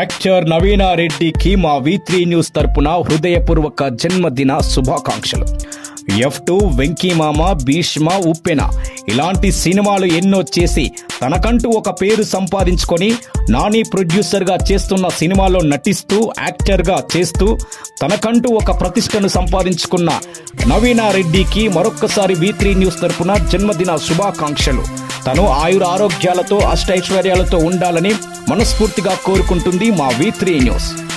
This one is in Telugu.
యాక్టర్ నవీనా రెడ్డికి మా వి త్రీ న్యూస్ తరపున హృదయపూర్వక జన్మదిన శుభాకాంక్షలు ఎఫ్ టూ వెంకీమామ భీష్మ ఉప్పెన ఇలాంటి సినిమాలు ఎన్నో చేసి తనకంటూ ఒక పేరు సంపాదించుకొని నాని ప్రొడ్యూసర్గా చేస్తున్న సినిమాలో నటిస్తూ యాక్టర్గా చేస్తూ తనకంటూ ఒక ప్రతిష్టను సంపాదించుకున్న నవీనా రెడ్డికి మరొక్కసారి వి త్రీ న్యూస్ తరపున జన్మదిన శుభాకాంక్షలు తను ఆయుర ఆరోగ్యాలతో అష్టైశ్వర్యాలతో ఉండాలని మనస్ఫూర్తిగా కోరుకుంటుంది మా వి త్రీ న్యూస్